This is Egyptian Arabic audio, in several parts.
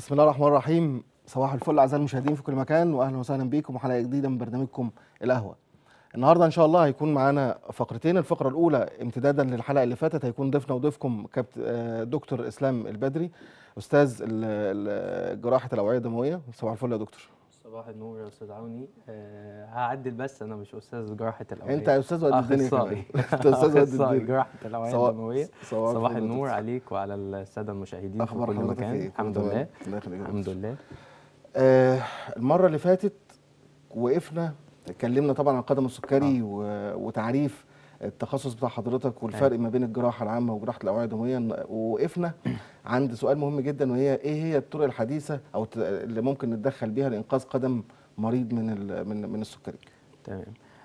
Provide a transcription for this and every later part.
بسم الله الرحمن الرحيم صباح الفل اعزائي المشاهدين في كل مكان واهلا وسهلا بيكم وحلقه جديده من برنامجكم القهوه النهارده ان شاء الله هيكون معانا فقرتين الفقره الاولى امتدادا للحلقه اللي فاتت هيكون ضيفنا وضيفكم كابت آه، دكتور اسلام البدري استاذ ال- ال- جراحه الاوعيه الدمويه صباح الفل يا دكتور صباح النور يا استاذ عوني أه هعدل بس انا مش استاذ جراحه الاوعيه انت يا استاذ وقد الدنيا اخصائي كمان. انت استاذ وقد اخصائي الدنيا جراحه الاوعيه صباح- الدمويه صباح صباح الفل يا النور دكتور. عليك وعلى الساده المشاهدين في اخبار كل حضرتك مكان ايه الحمد تمام؟ لله الله يخليك يا الحمد دكتور. لله آه المره اللي فاتت وقفنا اتكلمنا طبعا عن القدم السكري و- وتعريف التخصص بتاع حضرتك والفرق ما بين الجراحه العامه وجراحه الاوعيه الدمويه ووقفنا عند سؤال مهم جدا وهي ايه هي الطرق الحديثه او الت- اللي ممكن نتدخل بيها لانقاذ قدم مريض من ال- من من السكري تمام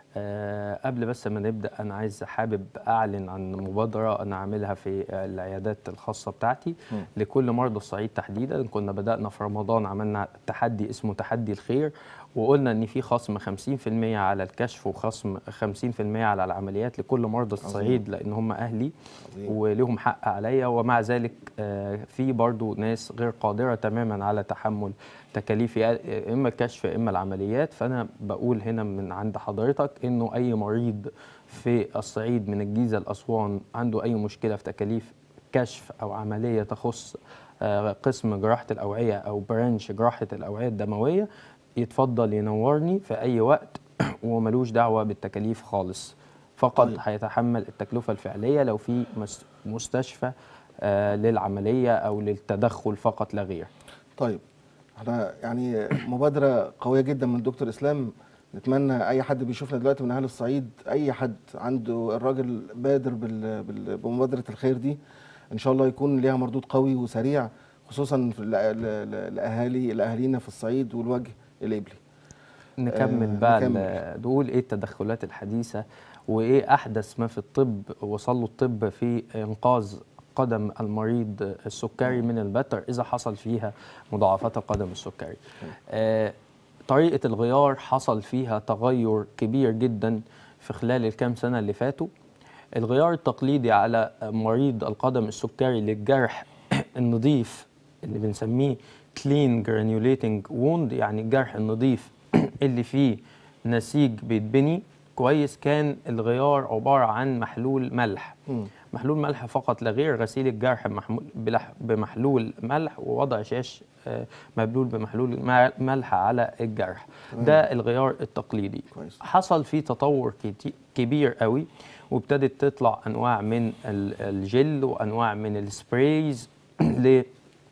أه قبل بس ما نبدا انا عايز حابب اعلن عن مبادره انا عاملها في العيادات الخاصه بتاعتي م. لكل مرضى الصعيد تحديدا كنا بدانا في رمضان عملنا تحدي اسمه تحدي الخير وقلنا ان في خصم 50% على الكشف وخصم 50% على العمليات لكل مرضى الصعيد لان هم اهلي عظيم. ولهم حق عليا ومع ذلك آه، في برضو ناس غير قادرة تماما على تحمل تكاليف يا إما الكشف يا إما العمليات فأنا بقول هنا من عند حضرتك إنه أي مريض في الصعيد من الجيزة لأسوان عنده أي مشكلة في تكاليف كشف أو عملية تخص آه، قسم جراحة الأوعية أو برانش جراحة الأوعية الدموية يتفضل ينورني في أي وقت وملوش دعوة بالتكاليف خالص فقط طيب. هيتحمل التكلفة الفعلية لو في مس- مستشفى آه، للعملية أو للتدخل فقط لا غير طيب احنا يعني مبادره قويه جدا من دكتور اسلام نتمنى اي حد بيشوفنا دلوقتي من اهل الصعيد اي حد عنده الراجل بادر بال- بال- بمبادره الخير دي ان شاء الله يكون ليها مردود قوي وسريع خصوصا في ال- ال- الاهالي الاهالينا في الصعيد والوجه الابلي نكمل آه، بقى نكمل. ال- نقول إيه التدخلات الحديثة وإيه أحدث ما في الطب وصل له الطب في إنقاذ قدم المريض السكري من البتر إذا حصل فيها مضاعفات القدم السكري آه، طريقة الغيار حصل فيها تغير كبير جدا في خلال الكام سنة اللي فاتوا الغيار التقليدي على مريض القدم السكري للجرح النظيف اللي بنسميه clean granulating wound يعني الجرح النظيف اللي فيه نسيج بيتبني كويس كان الغيار عبارة عن محلول ملح مم. محلول ملح فقط لا غير غسيل الجرح محمول- بلح- بمحلول ملح ووضع شاش آه، مبلول بمحلول مع- ملح على الجرح ده الغيار التقليدي كويس. حصل فيه تطور كتي- كبير قوي وابتدت تطلع انواع من ال- الجل وانواع من السبرايز ل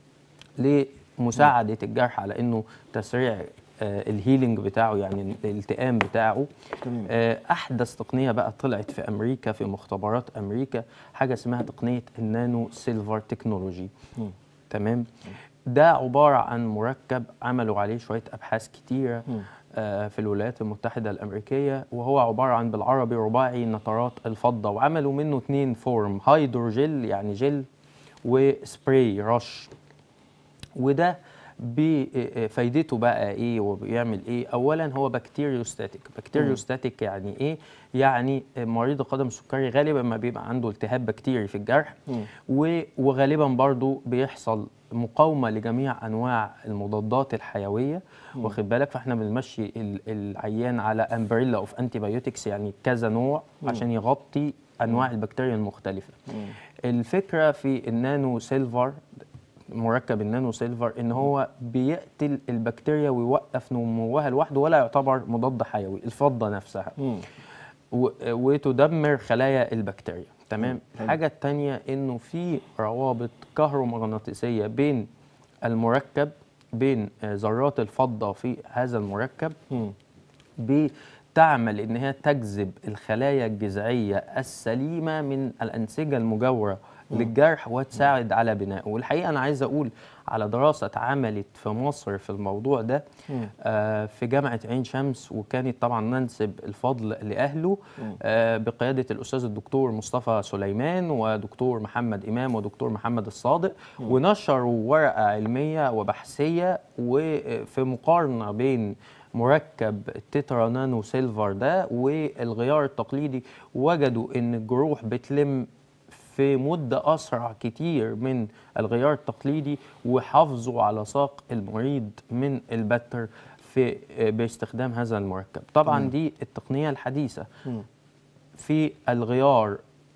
لمساعده الجرح على انه تسريع آه، الهيلينج بتاعه يعني الالتئام بتاعه تمام. آه، احدث تقنيه بقى طلعت في امريكا في مختبرات امريكا حاجه اسمها تقنيه النانو سيلفر تكنولوجي مم. تمام ده عباره عن مركب عملوا عليه شويه ابحاث كتيره مم. آه، في الولايات المتحده الامريكيه وهو عباره عن بالعربي رباعي نترات الفضه وعملوا منه اتنين فورم هيدروجيل يعني جل وسبراي رش وده بفايدته بقى ايه وبيعمل ايه اولا هو بكتيريوستاتيك بكتيريوستاتيك يعني ايه يعني مريض القدم السكري غالبا ما بيبقى عنده التهاب بكتيري في الجرح مم. و- وغالبا برضو بيحصل مقاومه لجميع انواع المضادات الحيويه واخد بالك فاحنا بنمشي ال- العيان على امبريلا اوف انتي بايوتكس يعني كذا نوع عشان يغطي انواع البكتيريا المختلفه الفكره في النانو سيلفر مركب النانو سيلفر ان هو بيقتل البكتيريا ويوقف نموها لوحده ولا يعتبر مضاد حيوي الفضه نفسها مم. و- وتدمر خلايا البكتيريا تمام حلو. الحاجه الثانيه انه في روابط كهرومغناطيسيه بين المركب بين آه، ذرات الفضه في هذا المركب مم. بتعمل ان هي تجذب الخلايا الجذعيه السليمه من الانسجه المجاوره للجرح وتساعد على بنائه والحقيقه انا عايز اقول على دراسه اتعملت في مصر في الموضوع ده مم. آه، في جامعه عين شمس وكانت طبعا ننسب الفضل لاهله آه، بقياده الاستاذ الدكتور مصطفى سليمان ودكتور محمد امام ودكتور محمد الصادق ونشروا ورقه علميه وبحثيه وفي مقارنه بين مركب التترا نانو سيلفر ده والغيار التقليدي وجدوا ان الجروح بتلم في مدة أسرع كتير من الغيار التقليدي وحافظوا على ساق المريض من البتر في باستخدام هذا المركب طبعا دي التقنية الحديثة في الغيار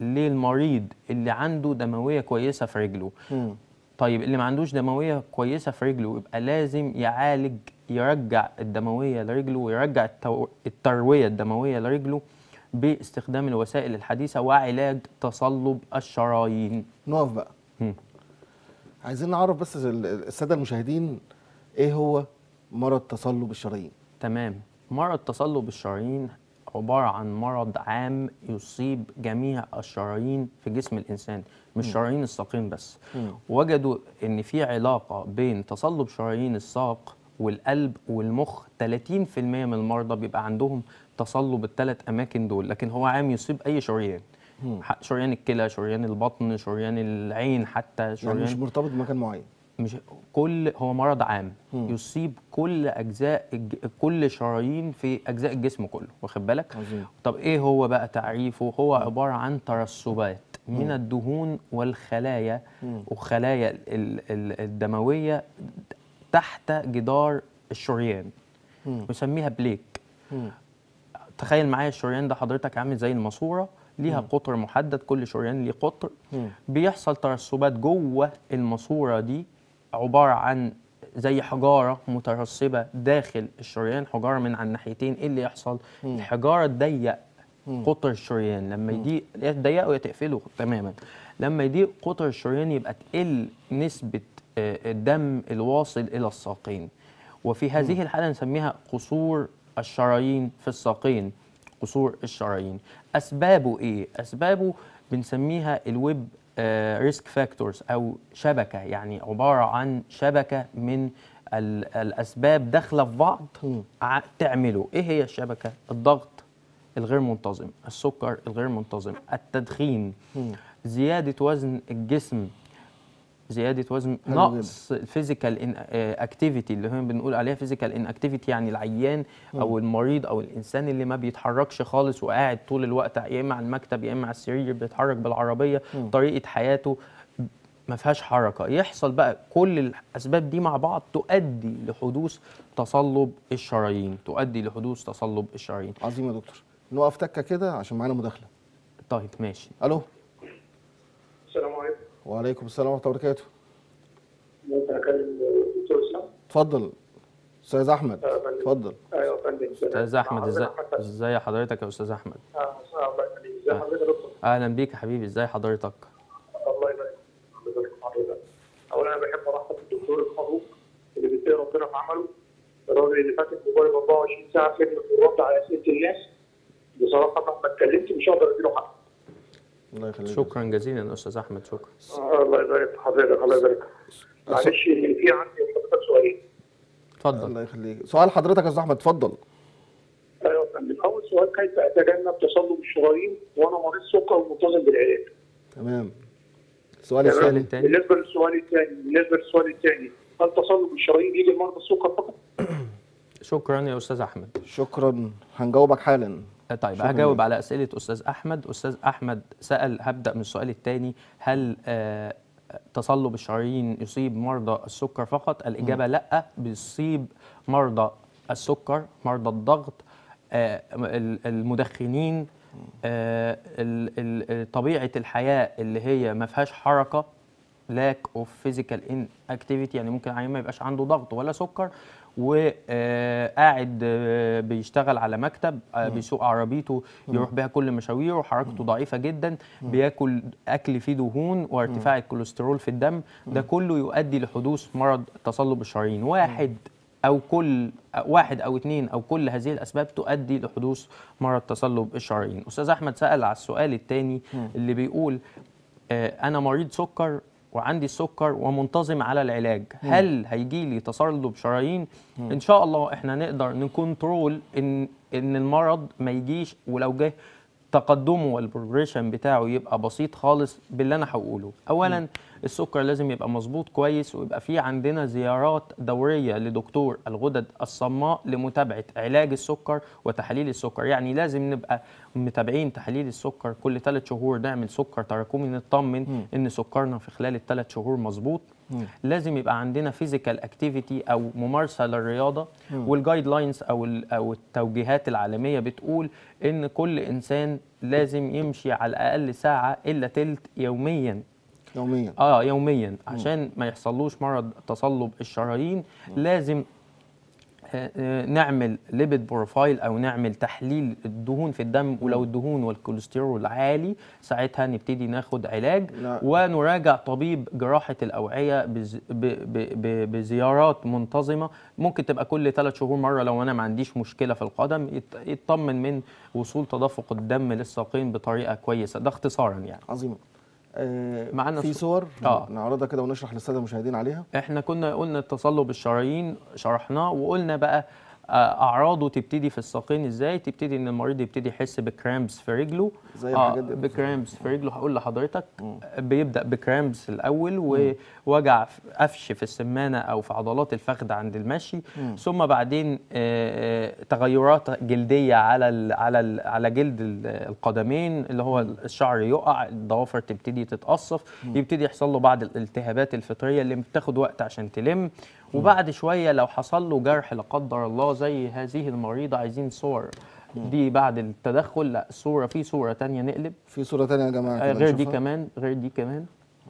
للمريض اللي عنده دموية كويسة في رجله مم. طيب اللي ما عندوش دمويه كويسه في رجله يبقى لازم يعالج يرجع الدمويه لرجله ويرجع التو- الترويه الدمويه لرجله باستخدام الوسائل الحديثه وعلاج تصلب الشرايين نقف بقى مم. عايزين نعرف بس ال- الساده المشاهدين ايه هو مرض تصلب الشرايين تمام مرض تصلب الشرايين عبارة عن مرض عام يصيب جميع الشرايين في جسم الإنسان مش شرايين الساقين بس وجدوا إن في علاقة بين تصلب شرايين الساق والقلب والمخ 30% من المرضى بيبقى عندهم تصلب الثلاث أماكن دول لكن هو عام يصيب أي شريان ح- شريان الكلى شريان البطن شريان العين حتى شريان يعني مش مرتبط بمكان معين مش كل هو مرض عام يصيب كل اجزاء الج... كل شرايين في اجزاء الجسم كله واخد بالك عظيم. طب ايه هو بقى تعريفه هو عباره عن ترسبات من الدهون والخلايا وخلايا ال... ال... الدمويه تحت جدار الشريان نسميها بليك مم. تخيل معايا الشريان ده حضرتك عامل زي الماسوره ليها قطر محدد كل شريان ليه قطر بيحصل ترسبات جوه الماسوره دي عباره عن زي حجاره مترسبه داخل الشريان حجاره من على الناحيتين ايه اللي يحصل الحجاره تضيق قطر الشريان لما يضيق يا تضيقه يا تقفله تماما لما يضيق قطر الشريان يبقى تقل نسبه آه، الدم الواصل الى الساقين وفي هذه الحاله نسميها قصور الشرايين في الساقين قصور الشرايين اسبابه ايه اسبابه بنسميها الويب ريسك فاكتورز او شبكه يعني عباره عن شبكه من ال- الاسباب داخله في بعض ع- تعمله ايه هي الشبكه الضغط الغير منتظم السكر الغير منتظم التدخين زياده وزن الجسم زياده وزن حلو نقص الفيزيكال اكتيفيتي اللي هم بنقول عليها فيزيكال ان اكتيفيتي يعني العيان او المريض او الانسان اللي ما بيتحركش خالص وقاعد طول الوقت يا اما على المكتب يا اما على السرير بيتحرك بالعربيه طريقه حياته ما فيهاش حركه يحصل بقى كل الاسباب دي مع بعض تؤدي لحدوث تصلب الشرايين تؤدي لحدوث تصلب الشرايين عظيم يا دكتور نقف تكه كده عشان معانا مداخله طيب ماشي الو السلام عليكم وعليكم السلام ورحمه الله وبركاته ممكن اكلم الدكتور اسلام؟ اتفضل استاذ احمد آه، فندم. اتفضل ايوه يا فندم استاذ احمد حضرتك ازاي أحمد فندم. ازاي حضرتك يا استاذ احمد آه، آه، الله يخليك ازي حضرتك يا دكتور؟ اهلا بيك يا حبيبي ازاي حضرتك الله يبارك فيك. الله يبارك في حضرتك. اولا انا بحب ارحب بالدكتور الخروج اللي بيتقي ربنا في عمله الراجل اللي فاتح موبايل 24 ساعه خدمه الرد على اسئله الناس بصراحه مهما اتكلمت مش هقدر اديله حق الله يخليك شكرا جزيلا استاذ احمد شكرا آه، الله يبارك في حضرتك الله يبارك معلش اللي في عندي لحضرتك سؤالين اتفضل الله يخليك سؤال حضرتك يا استاذ احمد اتفضل ايوه يا فندم اول سؤال كيف اتجنب تصلب الشرايين وانا مريض سكر وملتزم بالعلاج تمام السؤال تمام. الثاني التاني. بالنسبه للسؤال الثاني بالنسبه للسؤال الثاني هل تصلب الشرايين يجي لمرضى السكر فقط؟ شكرا يا استاذ احمد شكرا هنجاوبك حالا طيب شكراً هجاوب لك. على اسئله استاذ احمد استاذ احمد سال هبدا من السؤال الثاني هل آه تصلب الشرايين يصيب مرضى السكر فقط الاجابه لا بيصيب مرضى السكر مرضى الضغط آه ال- المدخنين آه ال- ال- طبيعه الحياه اللي هي ما فيهاش حركه lack of physical inactivity يعني ممكن عيان ما يبقاش عنده ضغط ولا سكر وقاعد بيشتغل على مكتب آه، بيسوق عربيته يروح بيها كل مشاويره حركته ضعيفة جدا بياكل أكل فيه دهون وارتفاع الكوليسترول في الدم ده كله يؤدي لحدوث مرض تصلب الشرايين واحد أو كل واحد أو اثنين أو كل هذه الأسباب تؤدي لحدوث مرض تصلب الشرايين أستاذ أحمد سأل على السؤال الثاني اللي بيقول آه، انا مريض سكر وعندي السكر ومنتظم على العلاج هل هيجي لي تصلب شرايين ان شاء الله احنا نقدر نكنترول ان ان المرض ما يجيش ولو جه تقدمه والبروجريشن بتاعه يبقى بسيط خالص باللي انا هقوله اولا السكر لازم يبقى مظبوط كويس ويبقى في عندنا زيارات دوريه لدكتور الغدد الصماء لمتابعه علاج السكر وتحاليل السكر يعني لازم نبقى متابعين تحاليل السكر كل ثلاث شهور نعمل سكر تراكمي نطمن ان سكرنا في خلال الثلاث شهور مظبوط لازم يبقى عندنا فيزيكال اكتيفيتي او ممارسه للرياضه والجايد لاينز او ال- او التوجيهات العالميه بتقول ان كل انسان لازم يمشي على الاقل ساعه الا تلت يوميا يوميا اه يوميا عشان ما يحصلوش مرض تصلب الشرايين لازم آه، آه، نعمل ليبيد بروفايل او نعمل تحليل الدهون في الدم ولو الدهون والكوليسترول عالي ساعتها نبتدي ناخد علاج لا. ونراجع طبيب جراحه الاوعيه بز- ب- ب- ب- بزيارات منتظمه ممكن تبقى كل ثلاث شهور مره لو انا ما عنديش مشكله في القدم يط- يطمن من وصول تدفق الدم للساقين بطريقه كويسه ده اختصارا يعني عظيم آه معانا في صو- صور آه. نعرضها كده ونشرح للساده المشاهدين عليها احنا كنا قلنا تصلب الشرايين شرحناه وقلنا بقى آه، اعراضه تبتدي في الساقين ازاي تبتدي ان المريض يبتدي يحس بكرامبس في رجله زي الحاجات دي بكرامبس في رجله هقول لحضرتك بيبدا بكرامبس الاول ووجع في- قفش في السمانه او في عضلات الفخذ عند المشي ثم بعدين آه، آه، تغيرات جلديه على ال على ال على جلد ال- القدمين اللي هو الشعر يقع الضوافر تبتدي تتقصف يبتدي يحصل له بعض الالتهابات الفطريه اللي بتاخد وقت عشان تلم وبعد شويه لو حصل له جرح لا قدر الله زي هذه المريضه عايزين صور دي بعد التدخل لا صوره في صوره تانية نقلب في صوره ثانيه يا جماعه آه، كده غير دي نشوفها. كمان غير دي كمان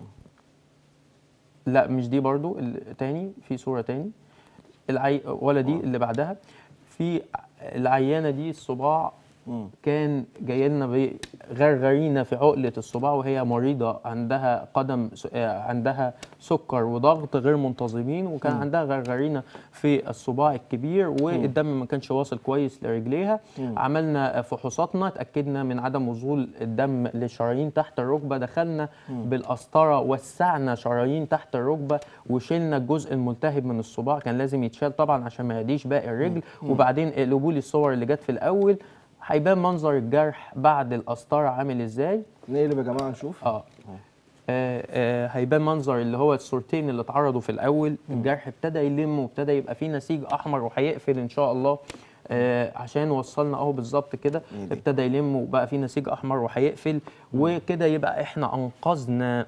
لا مش دي برضو التاني في صورة تاني العي... ولا دي اللي بعدها في العيانة دي الصباع مم. كان جاي لنا غرغرينا في عقلة الصباع وهي مريضة عندها قدم س- آه، عندها سكر وضغط غير منتظمين وكان عندها غرغرينة في الصباع الكبير والدم ما كانش واصل كويس لرجليها عملنا فحوصاتنا اتأكدنا من عدم وصول الدم للشرايين تحت الركبة دخلنا بالقسطرة وسعنا شرايين تحت الركبة وشلنا الجزء الملتهب من الصباع كان لازم يتشال طبعا عشان ما يعديش باقي الرجل وبعدين اقلبوا لي الصور اللي جت في الأول هيبان منظر الجرح بعد القسطرة عامل ازاي نقلب يا جماعه نشوف اه آه، آه، هيبان منظر اللي هو الصورتين اللي اتعرضوا في الاول الجرح ابتدى يلم وابتدى يبقى فيه نسيج احمر وهيقفل ان شاء الله آه عشان وصلنا اهو بالظبط كده ابتدى يلم وبقى فيه نسيج احمر وهيقفل وكده يبقى احنا انقذنا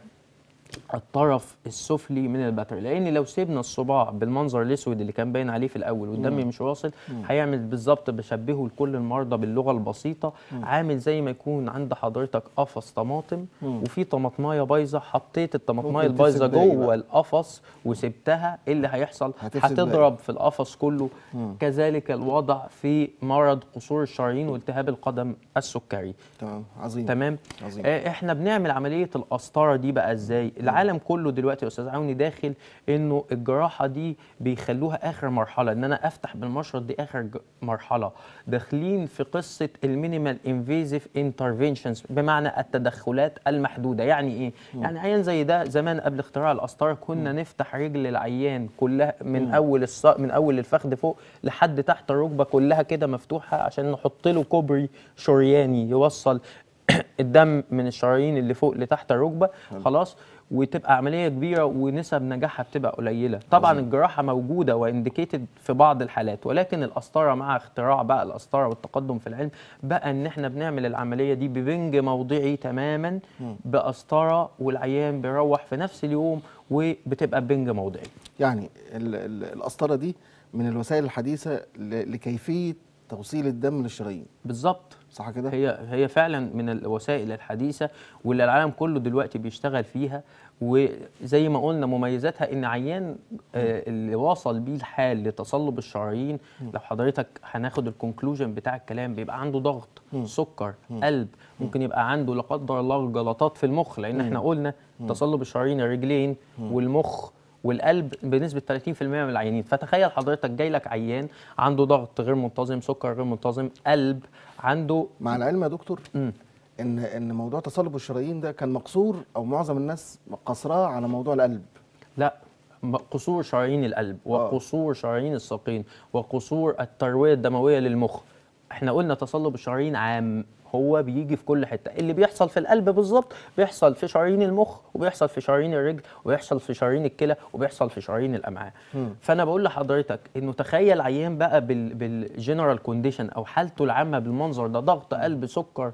الطرف السفلي من البتر لان لو سيبنا الصباع بالمنظر الاسود اللي كان باين عليه في الاول والدم مش واصل هيعمل بالظبط بشبهه لكل المرضى باللغه البسيطه عامل زي ما يكون عند حضرتك قفص طماطم وفي طماطمايه بايظه حطيت الطماطمايه ممكن البايظه تفسد باقي جوه بقى. القفص وسبتها ايه اللي هيحصل هتفسد هتضرب في القفص كله كذلك الوضع في مرض قصور الشرايين والتهاب القدم السكري تمام عظيم تمام عظيم. آه، احنا بنعمل عمليه القسطره دي بقى ازاي العالم كله دلوقتي يا استاذ عوني داخل انه الجراحه دي بيخلوها اخر مرحله ان انا افتح بالمشرط دي اخر ج- مرحله داخلين في قصه المينيمال انفيزيف انترفنشنز بمعنى التدخلات المحدوده يعني ايه يعني عيان زي ده زمان قبل اختراع القسطره كنا نفتح رجل العيان كلها من اول الص... من اول الفخذ فوق لحد تحت الركبه كلها كده مفتوحه عشان نحط له كوبري شرياني يوصل الدم من الشرايين اللي فوق لتحت الركبه خلاص وتبقى عمليه كبيره ونسب نجاحها بتبقى قليله طبعا الجراحه موجوده وانديكيتد في بعض الحالات ولكن القسطره مع اختراع بقى القسطره والتقدم في العلم بقى ان احنا بنعمل العمليه دي ببنج موضعي تماما بقسطره والعيان بيروح في نفس اليوم وبتبقى بنج موضعي يعني ال- ال- القسطره دي من الوسائل الحديثه ل- لكيفيه توصيل الدم للشرايين بالظبط صح كده هي هي فعلا من الوسائل الحديثه واللي العالم كله دلوقتي بيشتغل فيها وزي ما قلنا مميزاتها ان عيان آه، اللي وصل بيه الحال لتصلب الشرايين لو حضرتك هناخد الكونكلوجن بتاع الكلام بيبقى عنده ضغط سكر قلب ممكن يبقى عنده لا قدر الله جلطات في المخ لان احنا قلنا تصلب الشرايين الرجلين والمخ والقلب بنسبه 30% من العيانين فتخيل حضرتك جاي لك عيان عنده ضغط غير منتظم سكر غير منتظم قلب عنده مع العلم يا دكتور مم. ان ان موضوع تصلب الشرايين ده كان مقصور او معظم الناس قصراه على موضوع القلب لا م- قصور شرايين القلب وقصور شرايين الساقين وقصور الترويه الدمويه للمخ احنا قلنا تصلب الشرايين عام هو بيجي في كل حته اللي بيحصل في القلب بالظبط بيحصل في شرايين المخ وبيحصل في شرايين الرجل وبيحصل في شرايين الكلى وبيحصل في شرايين الامعاء فانا بقول لحضرتك انه تخيل عيان بقى بال بالجنرال كونديشن او حالته العامه بالمنظر ده ضغط قلب سكر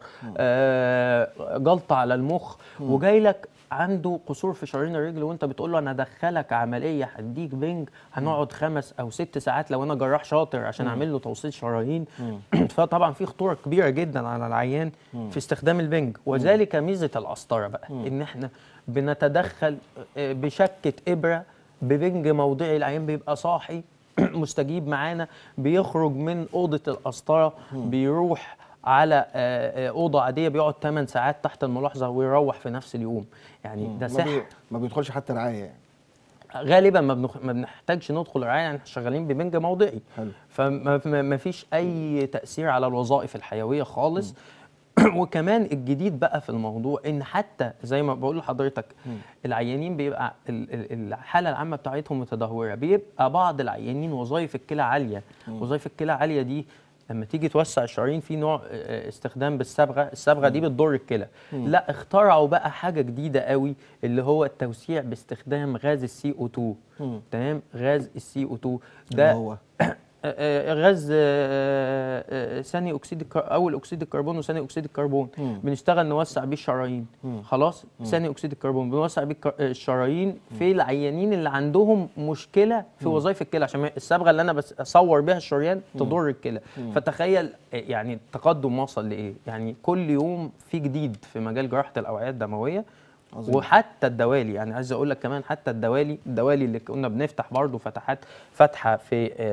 آه جلطه على المخ وجاي لك عنده قصور في شرايين الرجل وانت بتقول له انا ادخلك عمليه هديك بنج هنقعد خمس او ست ساعات لو انا جراح شاطر عشان اعمل له توصيل شرايين فطبعا في خطوره كبيره جدا على العيان في استخدام البنج وذلك ميزه القسطره بقى ان احنا بنتدخل آه، بشكه ابره ببنج موضعي العيان بيبقى صاحي مستجيب معانا بيخرج من اوضه القسطره بيروح على آه، آه، اوضه عاديه بيقعد 8 ساعات تحت الملاحظه ويروح في نفس اليوم يعني ده ما, سحر بي... ما بيدخلش حتى رعايه يعني غالبا ما, بنخ... ما بنحتاجش ندخل رعايه يعني احنا شغالين ببنج موضعي حلو. فما ما- ما فيش اي تاثير على الوظائف الحيويه خالص وكمان الجديد بقى في الموضوع ان حتى زي ما بقول لحضرتك العيانين بيبقى ال- ال- الحاله العامه بتاعتهم متدهوره بيبقى بعض العيانين وظائف الكلى عاليه وظائف الكلى عاليه دي لما تيجي توسع الشرايين في نوع آه، استخدام بالصبغه الصبغه دي بتضر الكلى لا اخترعوا بقى حاجه جديده قوي اللي هو التوسيع باستخدام غاز السي او 2 تمام غاز السي او 2 اللي ده هو آه، غاز آه، آه، ثاني اكسيد الكر... اول اكسيد الكربون وثاني اكسيد الكربون مم. بنشتغل نوسع بيه الشرايين خلاص ثاني اكسيد الكربون بنوسع بيه الكر- آه، الشرايين في العيانين اللي عندهم مشكله في وظائف الكلى عشان ما- الصبغه اللي انا بس اصور بيها الشريان تضر الكلى فتخيل آه، يعني التقدم وصل لايه يعني كل يوم في جديد في مجال جراحه الاوعيه الدمويه عظيم. وحتى الدوالي يعني عايز اقول لك كمان حتى الدوالي الدوالي اللي كنا بنفتح برضو فتحات فتحه في آه، آه،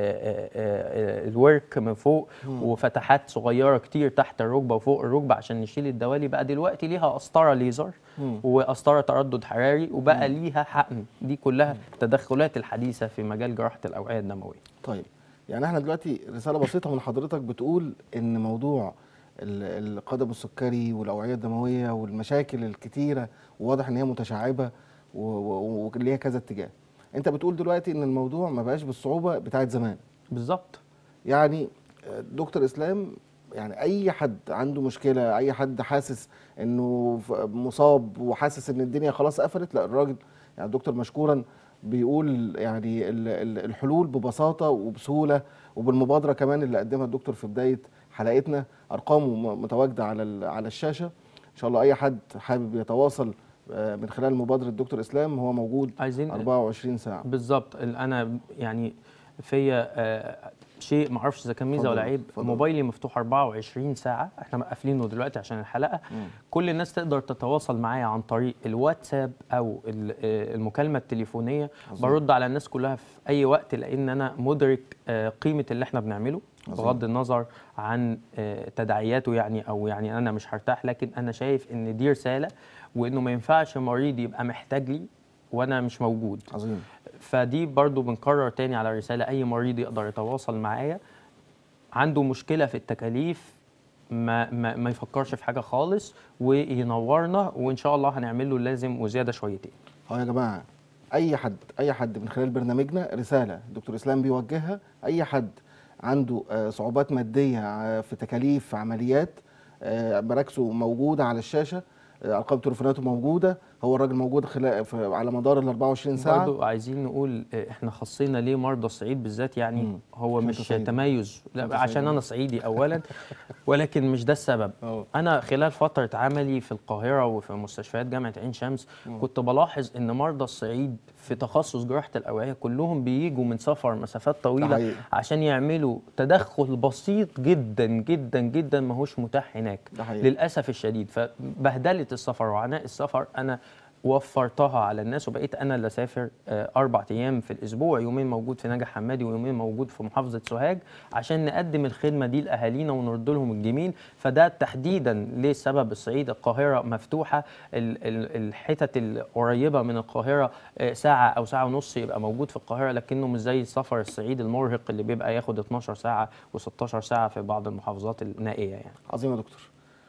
آه، الورك من فوق وفتحات صغيره كتير تحت الركبه وفوق الركبه عشان نشيل الدوالي بقى دلوقتي ليها قسطره ليزر وقسطره تردد حراري وبقى ليها حقن دي كلها التدخلات الحديثه في مجال جراحه الاوعيه الدمويه طيب يعني احنا دلوقتي رساله بسيطه من حضرتك بتقول ان موضوع ال- القدم السكري والاوعيه الدمويه والمشاكل الكتيره واضح ان هي متشعبه و- و- وليها كذا اتجاه انت بتقول دلوقتي ان الموضوع ما بقاش بالصعوبه بتاعت زمان بالظبط يعني آه، دكتور اسلام يعني اي حد عنده مشكله اي حد حاسس انه ف- مصاب وحاسس ان الدنيا خلاص قفلت لا الراجل يعني الدكتور مشكورا بيقول يعني ال- ال- الحلول ببساطه وبسهوله وبالمبادره كمان اللي قدمها الدكتور في بدايه حلقتنا ارقامه م- متواجده على ال- على الشاشه ان شاء الله اي حد حابب يتواصل آه، من خلال مبادره دكتور اسلام هو موجود عايزين 24 ساعه بالظبط ال- انا يعني فيا آه، شيء ما اعرفش اذا كان ميزه اتفضل، ولا عيب اتفضل. موبايلي مفتوح 24 ساعه احنا مقفلينه دلوقتي عشان الحلقه كل الناس تقدر تتواصل معايا عن طريق الواتساب او ال- آه، المكالمه التليفونيه برد على الناس كلها في اي وقت لان انا مدرك آه، قيمه اللي احنا بنعمله عظيم. بغض النظر عن آه، تداعياته يعني او يعني انا مش هرتاح لكن انا شايف ان دي رساله وانه ما ينفعش مريض يبقى محتاج لي وانا مش موجود عظيم فدي برضو بنكرر تاني على رسالة أي مريض يقدر يتواصل معايا عنده مشكلة في التكاليف ما, ما, ما يفكرش في حاجة خالص وينورنا وإن شاء الله هنعمل له اللازم وزيادة شويتين اه يا جماعه اي حد اي حد من خلال برنامجنا رساله دكتور اسلام بيوجهها اي حد عنده آه، صعوبات ماديه آه، في تكاليف في عمليات آه، مراكزه موجوده على الشاشه آه، ارقام تليفوناته موجوده هو الراجل موجود خلال في- على مدار ال 24 ساعه برضو عايزين نقول آه، احنا خصينا ليه مرضى الصعيد بالذات يعني مم. هو عشان مش أنت صعيدي. تميز أنت لا عشان صعيدي. انا صعيدي اولا ولكن مش ده السبب أه. انا خلال فتره عملي في القاهره وفي مستشفيات جامعه عين شمس كنت بلاحظ ان مرضى الصعيد في تخصص جراحه الاوعيه كلهم بيجوا من سفر مسافات طويله حقيقي. عشان يعملوا تدخل بسيط جدا جدا جدا ماهوش متاح هناك ده حقيقي. للاسف الشديد فبهدله السفر وعناء السفر انا وفرتها على الناس وبقيت انا اللي اسافر آه، اربع ايام في الاسبوع يومين موجود في نجع حمادي ويومين موجود في محافظه سوهاج عشان نقدم الخدمه دي لاهالينا ونرد لهم الجميل فده تحديدا ليه سبب الصعيد القاهره مفتوحه ال- ال- الحتت القريبه من القاهره آه، ساعه او ساعه ونص يبقى موجود في القاهره لكنه مش زي سفر الصعيد المرهق اللي بيبقى ياخد 12 ساعه و16 ساعه في بعض المحافظات النائيه يعني عظيم يا دكتور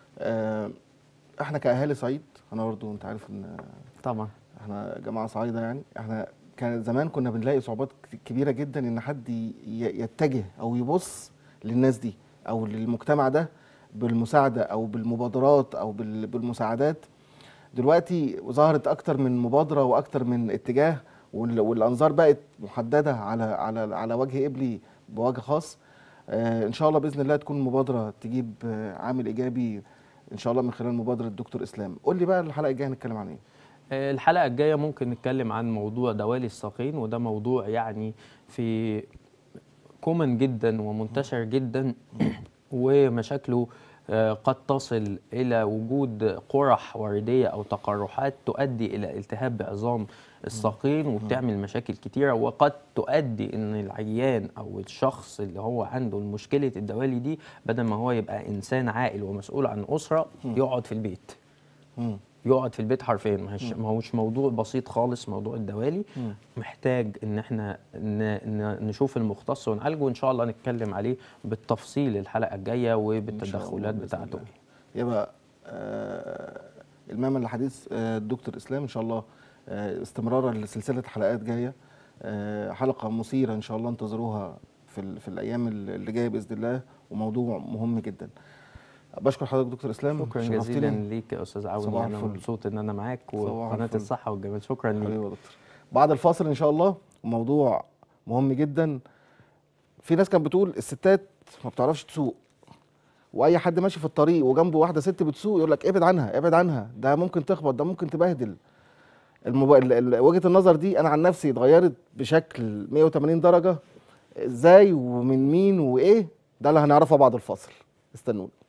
آه، احنا كاهالي صعيد انا برضو انت عارف ان طبعا احنا جماعه صعيده يعني احنا كان زمان كنا بنلاقي صعوبات ك- كبيره جدا ان حد ي- ي- يتجه او يبص للناس دي او للمجتمع ده بالمساعده او بالمبادرات او بال- بالمساعدات دلوقتي ظهرت اكتر من مبادره واكتر من اتجاه وال- والانظار بقت محدده على على على وجه قبلي بوجه خاص آه، ان شاء الله باذن الله تكون مبادره تجيب آه، عامل ايجابي ان شاء الله من خلال مبادره دكتور اسلام قول لي بقى الحلقه الجايه هنتكلم عن ايه آه، الحلقة الجاية ممكن نتكلم عن موضوع دوالي الساقين وده موضوع يعني في كومن جدا ومنتشر جدا ومشاكله آه، قد تصل إلى وجود قرح وردية أو تقرحات تؤدي إلى التهاب بعظام الساقين وبتعمل مشاكل كتيرة وقد تؤدي إن العيان أو الشخص اللي هو عنده مشكلة الدوالي دي بدل ما هو يبقى إنسان عاقل ومسؤول عن أسرة يقعد في البيت مم. يقعد في البيت حرفيا ما هيش- ما هوش موضوع بسيط خالص موضوع الدوالي مم. محتاج ان احنا ن- ن- نشوف المختص ونعالجه وان شاء الله نتكلم عليه بالتفصيل الحلقه الجايه وبالتدخلات بإذن بتاعته الله. يبقى آه المام الحديث آه الدكتور اسلام ان شاء الله آه استمرارا لسلسله حلقات جايه آه حلقه مثيره ان شاء الله انتظروها في ال- في الايام اللي جايه باذن الله وموضوع مهم جدا بشكر حضرتك دكتور اسلام شكرا شرفتني. جزيلا ليك يا استاذ عون صباح انا الفل. مبسوط ان انا معاك صباح وقناه الفل. الصحه والجمال شكرا حبيبي ليك يا دكتور بعد الفاصل ان شاء الله موضوع مهم جدا في ناس كانت بتقول الستات ما بتعرفش تسوق واي حد ماشي في الطريق وجنبه واحده ست بتسوق يقول لك ابعد عنها ابعد عنها ده ممكن تخبط ده ممكن تبهدل الموب... ال- ال- وجهه النظر دي انا عن نفسي اتغيرت بشكل 180 درجه ازاي ومن مين وايه ده اللي هنعرفه بعد الفاصل استنونا